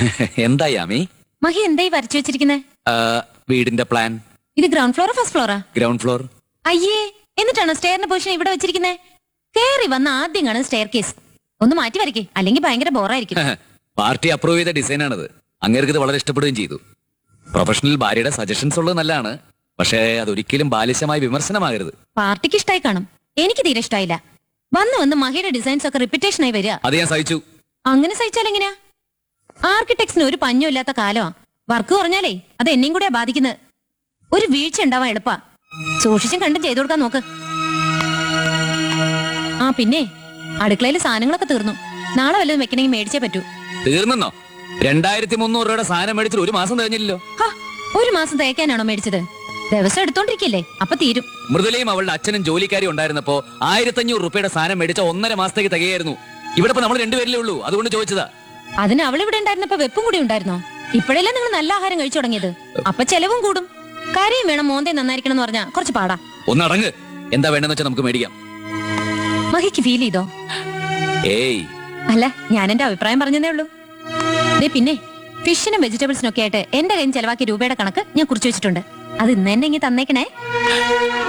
എന്തായി ആമി മഹി എന്തായി വരച്ചു വെച്ചിരിക്കുന്നേ ആ, വീടിന്റെ പ്ലാൻ ഇത് ഗ്രൗണ്ട് ഫ്ലോറോ ഫസ്റ്റ് ഫ്ലോറാ ഗ്രൗണ്ട് ഫ്ലോർ അയ്യേ എന്നിട്ടാണോ സ്റ്റെയറിന്റെ പൊസിഷൻ ഇവിടെ വെച്ചിരിക്കുന്നേ കേറി വന്ന ആദ്യം കാണും സ്റ്റെയർ കേസ് ഒന്ന് മാറ്റി വരയ്ക്കേ അല്ലെങ്കിൽ ഭയങ്കര ബോറായിരിക്കും പാർട്ടി അപ്രൂവ് ചെയ്ത ഡിസൈൻ ആണത് അങ്ങേർക്ക് ഇത് വളരെ ഇഷ്ടപ്പെടുകയും ചെയ്തു പ്രൊഫഷണൽ ഭാര്യയുടെ സജഷൻസ് ഉള്ളത് നല്ലതാണ് പക്ഷേ അതൊരിക്കലും ബാലിശമായ വിമർശനമാകരുത് പാർട്ടിക്ക് ഇഷ്ടായി കാണും എനിക്ക് തീരെ ഇഷ്ടായില്ല വന്ന് വന്ന് മഹിയുടെ ഡിസൈൻസ് ഒക്കെ റിപ്പീറ്റേഷൻ ആയി വരിക അത് ഞാൻ സഹിച്ചു അങ്ങനെ സഹിച്ചാൽ എങ്ങനെയാ ആർക്കിടെക്ട്സിന് ഒരു പഞ്ഞും ഇല്ലാത്ത കാലമാ വർക്ക് കുറഞ്ഞാലേ അത് എന്നെയും കൂടെയാ ബാധിക്കുന്നത് ഒരു വീഴ്ച ഉണ്ടാവാൻ എളുപ്പാ സൂക്ഷിച്ചും കണ്ടും ചെയ്തു കൊടുക്കാൻ നോക്ക് ആ പിന്നെ അടുക്കളയിൽ സാധനങ്ങളൊക്കെ തീർന്നു നാളെ വല്ലതും വെക്കണമെങ്കിൽ മേടിച്ചേ പറ്റൂ തീർന്നെന്നോ രണ്ടായിരത്തി മുന്നൂറ് രൂപയുടെ സാധനം മേടിച്ചിട്ട് ഒരു മാസം കഴിഞ്ഞില്ലല്ലോ ഹാ, ഒരു മാസം തേക്കാനാണോ മേടിച്ചത് ദിവസം എടുത്തോണ്ടിരിക്കല്ലേ അപ്പൊ തീരും മൃദുലയും അവളുടെ അച്ഛനും ജോലിക്കാരി ഉണ്ടായിരുന്നപ്പോ ആയിരത്തഞ്ഞൂറ് രൂപയുടെ സാധനം മേടിച്ച ഒന്നര മാസത്തേക്ക് തികയായിരുന്നു ഇവിടെ ഇപ്പൊ നമ്മൾ രണ്ടുപേരിലേ ഉള്ളൂ അതുകൊണ്ട് ചോദിച്ചതാ അതിന് അവൾ ഇവിടെ ഉണ്ടായിരുന്നപ്പോ വെപ്പും കൂടി ഉണ്ടായിരുന്നോ ഇപ്പോഴല്ലേ നിങ്ങൾ നല്ല ആഹാരം കഴിച്ചു തുടങ്ങിയത് അപ്പൊ ചെലവും കൂടും കറിയും വേണം മോന്തേ നന്നായിരിക്കണം എന്ന് പറഞ്ഞാ കുറച്ച് പാടാ ഒന്ന് അടങ്ങ് എന്താ വേണ്ടെന്ന് വെച്ചാൽ നമുക്ക് മേടിക്കാം മഹിക്ക് ഫീൽ ചെയ്തോ ഏയ് അല്ല ഞാൻ എന്റെ അഭിപ്രായം പറഞ്ഞതേ ഉള്ളൂ ദേ പിന്നെ ഫിഷിനും വെജിറ്റബിൾസിനും ഒക്കെ ആയിട്ട് എന്റെ കയ്യിൽ ചെലവാക്കിയ രൂപയുടെ കണക്ക് ഞാൻ കുറിച്ച് വെച്ചിട്ടുണ്ട് അത് ഇന്ന് തന്നെ ഇങ്ങനെ തന്നേക്കണേ